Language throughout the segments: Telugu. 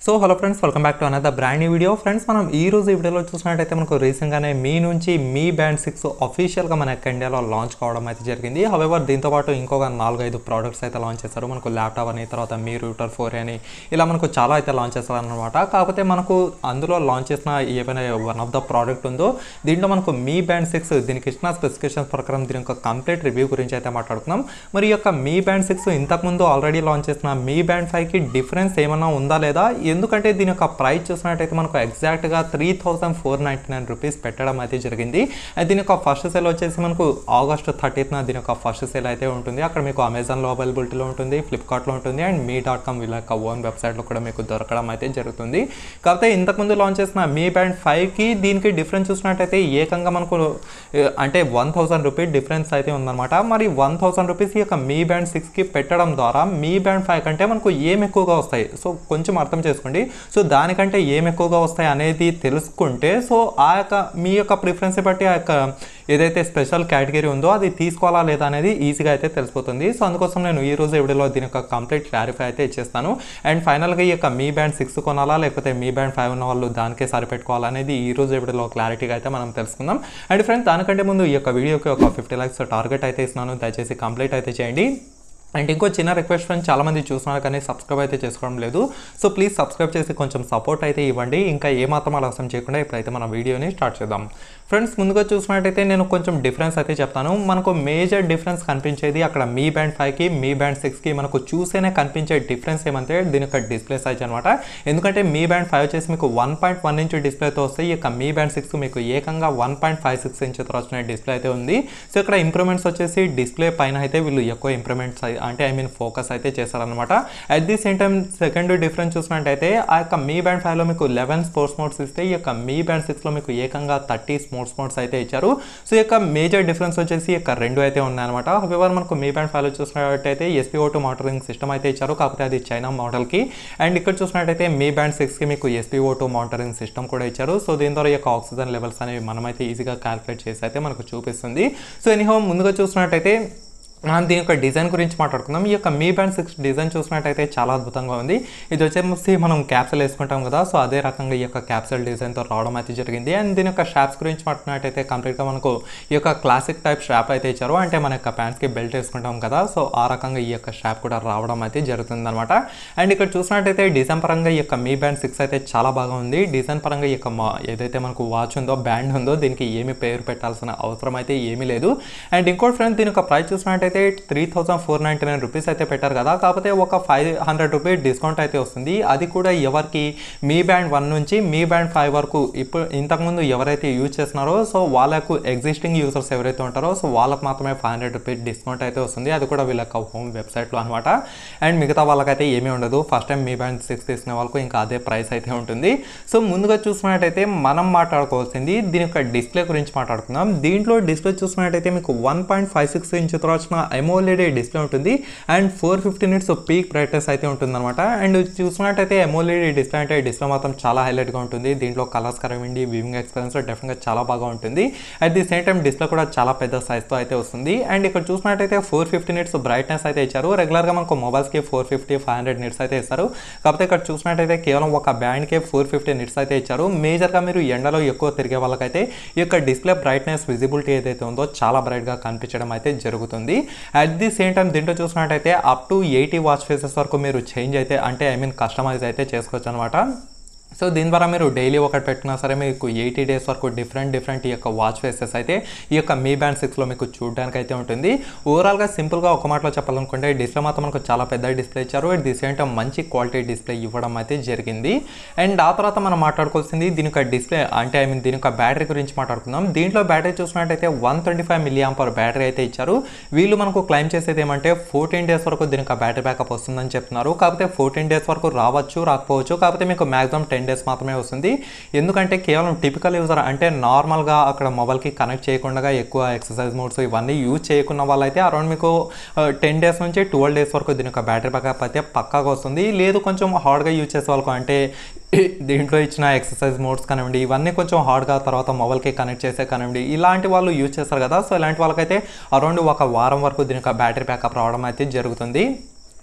so hello friends welcome back to another brand new video friends మనం ఈ రోజు ఈ వీడియోలో చూసినట్టయితే మనకు రీసెంట్గానే మీ నుంచి మీ బ్యాండ్ సిక్స్ అఫీషియల్గా మన యొక్క ఇండియాలో లాంచ్ కావడం అయితే జరిగింది హవెవర్ దీంతో పాటు ఇంకొక నాలుగైదు ప్రోడక్ట్స్ అయితే లాంచ్ చేశారు మనకు ల్యాప్టాప్ అని తర్వాత మీ రూటర్ ఫోర్ అని ఇలా మనకు చాలా అయితే లాంచ్ చేస్తారు అనమాట కాకపోతే మనకు అందులో లాంచ్ చేసిన ఏమైనా వన్ ఆఫ్ ద ప్రోడక్ట్ ఉందో దీంట్లో మనకు మీ బ్యాండ్ సిక్స్ దీనికి ఇచ్చిన స్పెసిఫికేషన్స్ ప్రకారం దీని యొక్క కంప్లీట్ రివ్యూ గురించి అయితే మాట్లాడుకున్నాం మరి ఈ యొక్క మీ బ్యాండ్ సిక్స్ ఇంతకుముందు ఆల్రెడీ లాంచ్ చేసిన మీ బ్యాండ్ ఫైవ్కి డిఫరెన్స్ ఏమైనా ఉందా లేదా ఎందుకంటే దీని యొక్క ప్రైస్ చూసినట్టయితే మనకు ఎగ్జాక్ట్గా three thousand four ninety nine rupees పెట్టడం అయితే జరిగింది అది దీని యొక్క ఫస్ట్ సేల్ వచ్చేసి మనకు ఆగస్ట్ థర్టీత్న దీని యొక్క ఫస్ట్ సేల్ అయితే ఉంటుంది అక్కడ మీకు అమెజాన్లో అవైలబిలిటీలో ఉంటుంది ఫ్లిప్కార్ట్లో ఉంటుంది అండ్ మీ డాట్ కామ్ వీళ్ళ యొక్క ఓన్ వెబ్సైట్లో కూడా మీకు దొరకడం అయితే జరుగుతుంది కాకపోతే ఇంతకుముందు లాంచ్ చేసిన మీ బ్యాండ్ ఫైవ్కి దీనికి డిఫరెన్స్ చూసినట్టయితే ఏకంగా మనకు ఏ, అంటే వన్ థౌసండ్ రూపీస్ డిఫరెన్స్ అయితే ఉందన్నమాట మరి వన్ థౌసండ్ రూపీస్ ఈ యొక్క మీ బ్యాండ్ సిక్స్కి పెట్టడం ద్వారా మీ బ్యాండ్ ఫైవ్ కంటే మనకు ఏం ఎక్కువగా వస్తాయి సో కొంచెం అర్థం చేసుకోండి సో దానికంటే ఏం ఎక్కువగా వస్తాయి అనేది తెలుసుకుంటే సో ఆ యొక్క మీ యొక్క ప్రిఫరెన్స్ బట్టి ఆ యొక్క ఏదైతే స్పెషల్ కేటగిరీ ఉందో అది తీసుకోవాలా లేదా అనేది ఈజీగా అయితే తెలిసిపోతుంది సో అందుకోసం నేను ఈ రోజు వీడియోలో దీని యొక్క కంప్లీట్ క్లారిఫై అయితే ఇచ్చేస్తాను అండ్ ఫైనల్గా ఈ యొక్క మీ బ్యాండ్ సిక్స్ కొనాలా లేకపోతే మీ బ్యాండ్ ఫైవ్ ఉన్న వాళ్ళు దానికే సరిపెట్టుకోవాలనేది ఈ రోజు వీడియోలో క్లారిటీగా అయితే మనం తెలుసుకుందాం అండ్ ఫ్రెండ్స్ దానికంటే ముందు ఈ యొక్క వీడియోకి ఒక ఫిఫ్టీ ల్యాక్స్ టార్గెట్ అయితే ఇస్తున్నాను దయచేసి కంప్లీట్ అయితే చేయండి అండ్ ఇంకో చిన్న రిక్వెస్ట్ ఫ్రెండ్స్ చాలామంది చూస్తున్నారు కానీ సబ్స్క్రైబ్ అయితే చేసుకోవడం లేదు సో ప్లీజ్ సబ్స్క్రైబ్ చేసి కొంచెం సపోర్ట్ అయితే ఇవ్వండి ఇంకా ఏమాత్రం ఆలస్యం చేయకుండా ఇప్పుడైతే మన వీడియోని స్టార్ట్ చేద్దాం ఫ్రెండ్స్ ముందుగా చూసినట్టయితే నేను కొంచెం డిఫరెన్స్ అయితే చెప్తాను మనకు మేజర్ డిఫరెన్స్ కనిపించేది అక్కడ మీ బ్యాండ్ ఫైవ్కి మీ బ్యాండ్ సిక్స్కి మనకు చూసేనే కనిపించే డిఫరెన్స్ ఏమంటే దీని యొక్క డిస్ప్లే సైజ్ అనమాట ఎందుకంటే మీ బ్యాండ్ ఫైవ్ వచ్చేసి మీకు వన్ పాయింట్ వన్ ఇంచ్ డిస్ప్లేతో వస్తే ఈ యొక్క మీ బ్యాండ్ సిక్స్ మీకు ఏకంగా వన్ పాయింట్ ఫైవ్ సిక్స్ ఇంచ్తో వచ్చిన డిస్ప్లే అయితే ఉంది సో ఇక్కడ ఇంప్రూవ్మెంట్స్ వచ్చేసి డిస్ప్లే పైన అయితే వీళ్ళు ఎక్కువ ఇంప్రూవ్మెంట్స్ అంటే ఐ మీన్ ఫోకస్ అయితే చేశారనమాట at the same time second difference చూసినట్టయితే ఆ యొక్క మీ బ్యాండ్ ఫైవ్లో మీకు లెవెన్ స్పోర్ట్స్ మోడ్స్ ఇస్తే ఈ యొక్క మీ బ్యాండ్ సిక్స్లో మీకు ఏకంగా థర్టీ స్పోర్ట్స్ మోడ్స్ అయితే ఇచ్చారు సో ఈ యొక్క మేజర్ డిఫరెన్స్ వచ్చేసి ఈ యొక్క రెండు అయితే ఉన్నాయన్నమాట హవెవర్ మనకు మీ బ్యాండ్ ఫైవ్లో చూసినట్టయితే ఎస్పీ ఓటు మానిటరింగ్ సిస్టమ్ అయితే ఇచ్చారు కాకపోతే అది చైనా మోడల్కి అండ్ ఇక్కడ చూసినట్టయితే మీ బ్యాండ్ సిక్స్కి మీకు ఎస్పీ ఓటు మానిటరింగ్ సిస్టమ్ కూడా ఇచ్చారు సో దీని ద్వారా ఈ యొక్క ఆక్సిజన్ లెవెల్స్ అనేవి మనమైతే ఈజీగా క్యాలిక్యులేట్ చేసి అయితే మనకు చూపిస్తుంది సో ఎనీహో ముందుగా చూసినట్టయితే మనం దీని యొక్క డిజైన్ గురించి మాట్లాడుకుందాం ఈ యొక్క మీ బ్యాండ్ సిక్స్ డిజైన్ చూసినట్టయితే చాలా అద్భుతంగా ఉంది ఇది వచ్చేసి మనం క్యాప్సల్ వేసుకుంటాం కదా సో అదే రకంగా ఈ యొక్క క్యాప్సల్ డిజైన్తో రావడం అయితే జరిగింది అండ్ దీని యొక్క షాప్స్ గురించి మాట్లాడినట్టయితే కంప్లీట్గా మనకు ఈ యొక్క క్లాసిక్ టైప్ షాప్ అయితే ఇచ్చారు అంటే మన యొక్క ప్యాంట్స్కి బెల్ట్ వేసుకుంటాం కదా సో ఆ రకంగా ఈ యొక్క షాప్ కూడా రావడం అయితే జరుగుతుంది అనమాట అండ్ ఇక్కడ చూసినట్టయితే డిజైన్ పరంగా ఈ యొక్క మీ బ్యాండ్ సిక్స్ అయితే చాలా బాగా ఉంది డిజైన్ పరంగా ఈ యొక్క మా- ఏదైతే మనకు వాచ్ ఉందో బ్యాండ్ ఉందో దీనికి ఏమి పేరు పెట్టాల్సిన అవసరం అయితే ఏమీ లేదు అండ్ ఇంకోటి ఫ్రెండ్స్ దీని యొక్క ప్రైస్ చూసినట్టయితే three thousand four ninety nine rupees అయితే పెట్టారు కదా కాకపోతే ఒక ఫైవ్ హండ్రెడ్ రూపీస్ డిస్కౌంట్ అయితే వస్తుంది అది కూడా ఎవరికి మీ బ్యాండ్ వన్ నుంచి మీ బ్యాండ్ ఫైవ్ వరకు ఇప్పుడు ఇంతకుముందు ఎవరైతే యూజ్ చేస్తున్నారో సో వాళ్ళకు ఎగ్జిస్టింగ్ యూజర్స్ ఎవరైతే ఉంటారో సో వాళ్ళకి మాత్రమే ఫైవ్ హండ్రెడ్ రూపీస్ డిస్కౌంట్ అయితే వస్తుంది అది కూడా వీళ్ళ యొక్క హోమ్ వెబ్సైట్లో అనమాట అండ్ మిగతా వాళ్ళకైతే ఏమీ ఉండదు first time Mi band six తీసుకునే వాళ్ళకు ఇంకా అదే ప్రైస్ అయితే ఉంటుంది సో ముందుగా చూసుకున్నట్టయితే మనం మాట్లాడుకోవాల్సింది దీని యొక్క డిస్ప్లే గురించి మాట్లాడుకుందాం దీంట్లో డిస్ప్లే చూసుకున్నట్టయితే మీకు one point five six inch వచ్చిన ఎమోలెడ్ డిస్ప్లే ఉంటుంది and four fifty nits peak brightness అయితే ఉంటుందన్నమాట అండ్ చూసుకున్నట్టయితే ఎమోలెడ్ డిస్ప్లే అంటే డిస్ప్లే మాత్రం చాలా హైలైట్గా ఉంటుంది దీంట్లో కలర్స్ కరవండి వివింగ్ ఎక్స్పీరియన్స్ డెఫినెట్గా చాలా బాగా ఉంటుంది at the same time display కూడా చాలా పెద్ద సైజ్తో అయితే వస్తుంది అండ్ ఇక్కడ చూసినట్టయితే ఫోర్ ఫిఫ్టీ నిట్స్ బ్రైట్నెస్ అయితే ఇచ్చారు రెగ్యులర్గా మనకు మొబైల్స్కి four fifty five hundred nits అయితే ఇస్తారు కాకపోతే ఇక్కడ చూసినట్టయితే కేవలం ఒక బ్యాండ్కే ఫోర్ ఫిఫ్టీ నిట్స్ అయితే ఇచ్చారు మేజర్గా మీరు ఎండలో ఎక్కువ తిరిగే వాళ్ళకైతే ఈ యొక్క డిస్ప్లే బ్రైట్నెస్ విజిబిలిటీ ఏదైతే ఉందో చాలా బ్రైట్గా కనిపించడం అయితే జరుగుతుంది అట్ ది సేమ్ టైం దీంట్లో చూసినట్టయితే up to eighty watch faces వరకు మీరు చేంజ్ అయితే అంటే ఐ మీన్ కస్టమైజ్ అయితే చేసుకోవచ్చు అనమాట సో దీని ద్వారా మీరు డైలీ ఒకటి పెట్టుకున్నా సరే మీకు ఎయిటీ డేస్ వరకు డిఫరెంట్ డిఫరెంట్ ఈ యొక్క వాచ్ ఫేసెస్ అయితే ఈ యొక్క మీ బ్యాండ్ సిక్స్లో మీకు చూడడానికి అయితే ఉంటుంది ఓవరాల్గా సింపుల్గా ఒక మాటలో చెప్పాలనుకుంటే డిస్ప్లే మాత్రం మనకు చాలా పెద్ద డిస్ప్లే ఇచ్చారు అట్ ది సేమ్ టైం మంచి క్వాలిటీ డిస్ప్లే ఇవ్వడం అయితే జరిగింది అండ్ ఆ తర్వాత మనం మాట్లాడుకోవాల్సింది దీని యొక్క డిస్ప్లే అంటే ఐ మీన్ దీని యొక్క బ్యాటరీ గురించి మాట్లాడుకుందాం దీంట్లో బ్యాటరీ చూసినట్టయితే one twenty five milliampere battery అయితే ఇచ్చారు వీళ్ళు మనకు క్లైమ్ చేసేది ఏమంటే ఫోర్టీన్ డేస్ వరకు దీని యొక్క బ్యాటరీ బ్యాకప్ వస్తుందని చెప్తున్నారు కాకపోతే ఫోర్టీన్ డేస్ వరకు రావచ్చు రాకపోవచ్చు కాకపోతే మీకు మాక్సిమం టెన్ డేస్ మాత్రమే వస్తుంది ఎందుకంటే కేవలం టిపికల్ యూజర్ అంటే నార్మల్గా అక్కడ మొబైల్కి కనెక్ట్ చేయకుండా ఎక్కువ ఎక్సర్సైజ్ మోడ్స్ ఇవన్నీ యూజ్ చేయకున్న వాళ్ళైతే అరౌండ్ మీకు టెన్ డేస్ నుంచి ట్వెల్వ్ డేస్ వరకు దీని యొక్క బ్యాటరీ బ్యాకప్ అయితే పక్కాగా వస్తుంది లేదు కొంచెం హార్డ్గా యూజ్ చేసే వాళ్ళకు అంటే దీంట్లో ఇచ్చిన ఎక్సర్సైజ్ మోడ్స్ కానివ్వండి ఇవన్నీ కొంచెం హార్డ్గా తర్వాత మొబైల్కి కనెక్ట్ చేసే కానివ్వండి ఇలాంటి వాళ్ళు యూజ్ చేస్తారు కదా సో ఇలాంటి వాళ్ళకైతే అరౌండ్ ఒక వారం వరకు దీని యొక్క బ్యాటరీ బ్యాకప్ రావడం అయితే జరుగుతుంది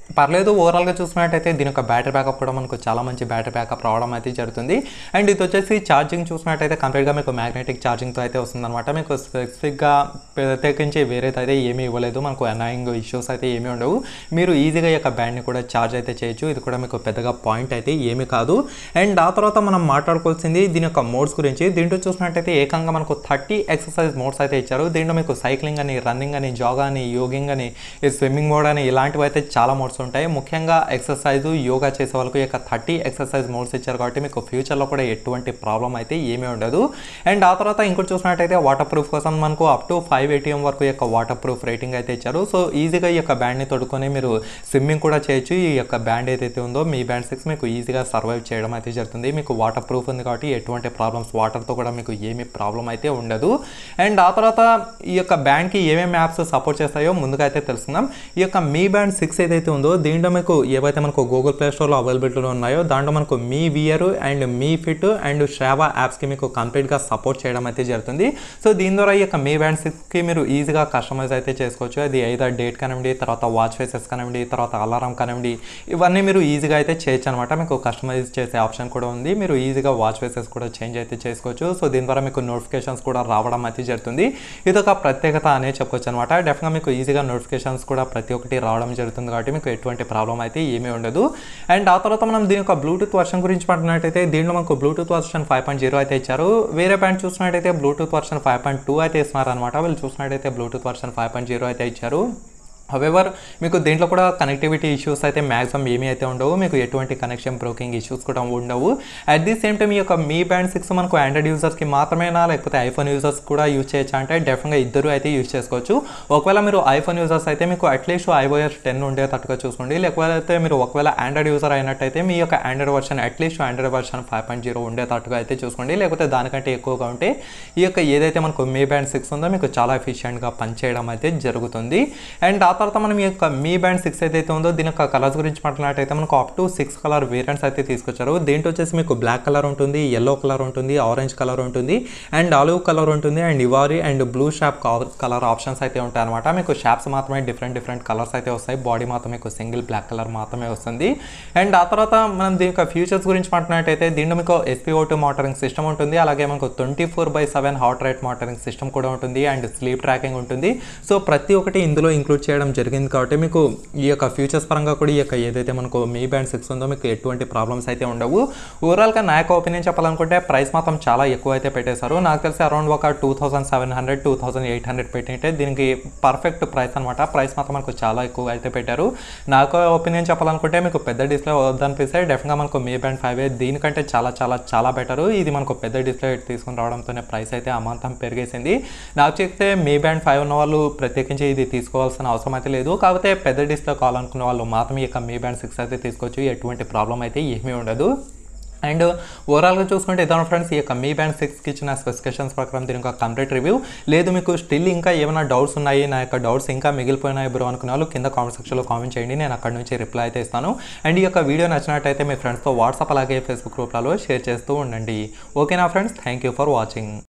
పర్లేదు ఓవరాల్గా చూసినట్టయితే దీని యొక్క బ్యాటరీ బ్యాకప్ కూడా మనకు చాలా మంచి బ్యాటరీ బ్యాకప్ రావడం అయితే జరుగుతుంది అండ్ ఇది వచ్చేసి ఛార్జింగ్ చూసినట్టయితే కంప్లీట్గా మీకు మ్యాగ్నెటిక్ ఛార్జింగ్తో అయితే వస్తుందన్నమాట మీకు స్పెసిఫిక్గా ప్రత్యేకించి వేరేది అయితే ఏమీ ఇవ్వలేదు మనకు అనాయింగ్ ఇష్యూస్ అయితే ఏమీ ఉండవు మీరు ఈజీగా ఈ యొక్క బ్యాండ్ని కూడా ఛార్జ్ అయితే చేయొచ్చు ఇది కూడా మీకు పెద్దగా పాయింట్ అయితే ఏమీ కాదు అండ్ ఆ తర్వాత మనం మాట్లాడుకోవాల్సింది దీని యొక్క మోడ్స్ గురించి దీంట్లో చూసినట్టయితే ఏకంగా మనకు థర్టీ ఎక్సర్సైజ్ మోడ్స్ అయితే ఇచ్చారు దీంట్లో మీకు సైక్లింగ్ అని రన్నింగ్ అని జాగా అని యోగింగ్ అని స్విమ్మింగ్ మోడ్ అని ఇలాంటివి అయితే చాలా మోడ్స్ ఉంటాయి ముఖ్యంగా ఎక్సర్సైజ్ యోగా చేసే వాళ్ళకు ఈ యొక్క థర్టీ ఎక్సర్సైజ్ మోడ్స్ ఇచ్చారు కాబట్టి మీకు ఫ్యూచర్లో కూడా ఎటువంటి ప్రాబ్లం అయితే ఏమీ ఉండదు అండ్ ఆ తర్వాత ఇంకోటి చూసినట్టయితే వాటర్ ప్రూఫ్ కోసం మనకు అప్ టు ఫైవ్ ఏటీఎం వరకు ఈ యొక్క వాటర్ ప్రూఫ్ రేటింగ్ అయితే ఇచ్చారు సో ఈజీగా ఈ యొక్క బ్యాండ్ని తొడుకొని మీరు స్విమ్మింగ్ కూడా చేయొచ్చు ఈ యొక్క బ్యాండ్ ఏదైతే ఉందో మీ బ్యాండ్ సిక్స్ మీకు ఈజీగా సర్వైవ్ చేయడం అయితే జరుగుతుంది మీకు వాటర్ ప్రూఫ్ ఉంది కాబట్టి ఎటువంటి ప్రాబ్లమ్స్ వాటర్తో కూడా మీకు ఏమీ ప్రాబ్లం అయితే ఉండదు అండ్ ఆ తర్వాత ఈ యొక్క బ్యాండ్కి ఏమేమి యాప్స్ సపోర్ట్ చేస్తాయో ముందుగా అయితే తెలుసుకుందాం ఈ యొక్క మీ బ్యాండ్ సిక్స్ ఏదైతే ఉందో దీంట్లో మీకు ఏవైతే మనకు గూగుల్ ప్లే స్టోర్లో అవైలబిలిటీలో ఉన్నాయో దాంట్లో మనకు Mi Wear and Mi Fit and Strava యాప్స్కి మీకు కంప్లీట్గా సపోర్ట్ చేయడం అయితే జరుగుతుంది సో దీని ద్వారా ఈ యొక్క మీ బ్యాండ్ సిక్స్కి మీరు ఈజీగా కస్టమైజ్ అయితే చేసుకోవచ్చు అది ఐదర్ డేట్ కానివ్వండి తర్వాత వాచ్ ఫేసెస్ కానివ్వండి తర్వాత అలారం కానివ్వండి ఇవన్నీ మీరు ఈజీగా అయితే చేయొచ్చు అనమాట మీకు కస్టమైజ్ చేసే ఆప్షన్ కూడా ఉంది మీరు ఈజీగా వాచ్ ఫేసెస్ కూడా చేంజ్ అయితే చేసుకోవచ్చు సో దీని ద్వారా మీకు నోటిఫికేషన్స్ కూడా రావడం అయితే జరుగుతుంది ఇది ఒక ప్రత్యేకత అనే చెప్పొచ్చు అనమాట డెఫినెట్గా మీకు ఈజీగా నోటిఫికేషన్స్ కూడా ప్రతి ఒక్కటి రావడం జరుగుతుంది కాబట్టి మీకు ఎటువంటి ప్రాబ్లం అయితే ఏమీ ఉండదు అండ్ ఆ తర్వాత మనం దీని యొక్క బ్లూటూత్ వర్షన్ గురించి మాట్లాడినట్టయితే దీంట్లో మనకు Bluetooth version five point zero అయితే ఇచ్చారు వేరే బ్యాండ్ చూసినట్టయితే Bluetooth version five point two అయితే ఇస్తున్నారు అనమాట వీళ్ళు చూసినట్టయితే Bluetooth version five point zero అయితే ఇచ్చారు హవెవర్ మీకు దీంట్లో కూడా కనెక్టివిటీ ఇష్యూస్ అయితే మ్యాక్సిమం ఏమీ అయితే ఉండవు మీకు ఎటువంటి కనెక్షన్ బ్రోకింగ్ ఇష్యూస్ కూడా ఉండవు అట్ ది సేమ్ టైం ఈ యొక్క మీ బ్యాండ్ సిక్స్ మనకు ఆండ్రాయిడ్ యూజర్స్కి మాత్రమేనా లేకపోతే ఐఫోన్ యూజర్స్ కూడా యూజ్ చేయొచ్చు అంటే డెఫినెట్గా ఇద్దరు అయితే యూజ్ చేసుకోవచ్చు ఒకవేళ మీరు ఐఫోన్ యూజర్స్ అయితే మీకు అట్లీస్ట్ ఐఓఎస్ టెన్ ఉండేటట్టుగా చూసుకోండి లేకపోతే మీరు ఒకవేళ ఆండ్రాయిడ్ యూజర్ అయినట్టయితే మీ యొక్క Android version at least Android version five point zero ఉండేటట్టుగా అయితే చూసుకోండి లేకపోతే దానికంటే ఎక్కువగా ఉంటే ఈ యొక్క ఏదైతే మనకు మీ బ్యాండ్ సిక్స్ ఉందో మీకు చాలా ఎఫిషియెంట్గా పనిచేయడం అయితే జరుగుతుంది అండ్ ఆ తర్వాత మనం ఈ యొక్క మీ బ్యాండ్ సిక్స్ ఏదైతే ఉందో దీని యొక్క కలర్స్ గురించి మాట్లాడినట్టయితే మనకు up to six colour variants అయితే తీసుకొచ్చారు దీంట్లో వచ్చేసి మీకు బ్లాక్ కలర్ ఉంటుంది ఎల్లో కలర్ ఉంటుంది ఆరెంజ్ కలర్ ఉంటుంది అండ్ ఆలివ్ కలర్ ఉంటుంది and ivory and blue shop colour options అయితే ఉంటాయి అనమాట మీకు షాప్స్ మాత్రమే డిఫరెంట్ డిఫరెంట్ కలర్స్ అయితే వస్తాయి బాడీ మాత్రం మీకు సింగిల్ బ్లాక్ కలర్ మాత్రమే వస్తుంది అండ్ ఆ తర్వాత మనం దీని యొక్క ఫ్యూచర్స్ గురించి మాట్లాడినట్టయితే దీంట్లో మీకు ఎస్పీఓ టూ మోటరింగ్ సిస్టమ్ ఉంటుంది అలాగే మనకు twenty four by seven heart rate monitoring system కూడా ఉంటుంది అండ్ స్లీప్ ట్రాకింగ్ ఉంటుంది సో ప్రతి ఒక్కటి ఇందులో ఇంక్లూడ్ చేయడం జరిగింది కాబట్టి మీకు ఈ యొక్క ఫ్యూచర్స్ పరంగా కూడా ఈ యొక్క ఏదైతే మనకు మీ బ్యాండ్ సిక్స్ ఉందో మీకు ఎటువంటి ప్రాబ్లమ్స్ అయితే ఉండవు ఓవరాల్గా నా యొక్క ఒపీనియన్ చెప్పాలనుకుంటే ప్రైస్ మాత్రం చాలా ఎక్కువ అయితే పెట్టేశారు నాకు తెలిసి అరౌండ్ ఒక two thousand seven hundred two thousand eight hundred పెట్టింటే దీనికి పర్ఫెక్ట్ ప్రైస్ అనమాట ప్రైస్ మాత్రం మనకు చాలా ఎక్కువ అయితే పెట్టారు నాకు ఒపీనియన్ చెప్పాలనుకుంటే మీకు పెద్ద డిస్ప్లే వద్దనిపిస్తే డెఫినెట్గా మనకు మీ బ్యాండ్ ఫైవ్ దీనికంటే చాలా చాలా చాలా బెటర్ ఇది మనకు పెద్ద డిస్ప్లే తీసుకుని రావడంతోనే ప్రైస్ అయితే అమాంతం పెరిగేసింది నాకు చెప్తే మీ బ్యాండ్ ఫైవ్ ఉన్న వాళ్ళు ప్రత్యేకించి ఇది తీసుకోవాల్సిన అవసరం అయితే లేదు కాకపోతే పెద్ద డిస్ప్లే కావాలనుకున్న వాళ్ళు మాత్రం ఈ యొక్క మీ బ్యాండ్ సిక్స్ అయితే తీసుకోవచ్చు ఎటువంటి ప్రాబ్లం అయితే ఏమీ ఉండదు అండ్ ఓవరాల్గా చూసుకుంటే ఇదాను ఫ్రెండ్స్ ఈ యొక్క మీ బ్యాండ్ సిక్స్కి ఇచ్చిన స్పెసిఫికేషన్స్ ప్రకారం దీని యొక్క కంప్లీట్ రివ్యూ లేదు మీకు స్టిల్ ఇంకా ఏమైనా డౌట్స్ ఉన్నాయి నా యొక్క డౌట్స్ ఇంకా మిగిలిపోయినాయి బ్రో అనుకునే వాళ్ళు కింద కామెంట్ సెక్షన్లో కామెంట్ చేయండి నేను అక్కడ నుంచి రిప్లై అయితే ఇస్తాను అండ్ ఈ యొక్క వీడియో నచ్చినట్టయితే మీ ఫ్రెండ్స్తో వాట్సాప్ అలాగే ఫేస్బుక్ గ్రూప్లలో షేర్ చేస్తూ ఉండండి ఓకేనా friends thank you for watching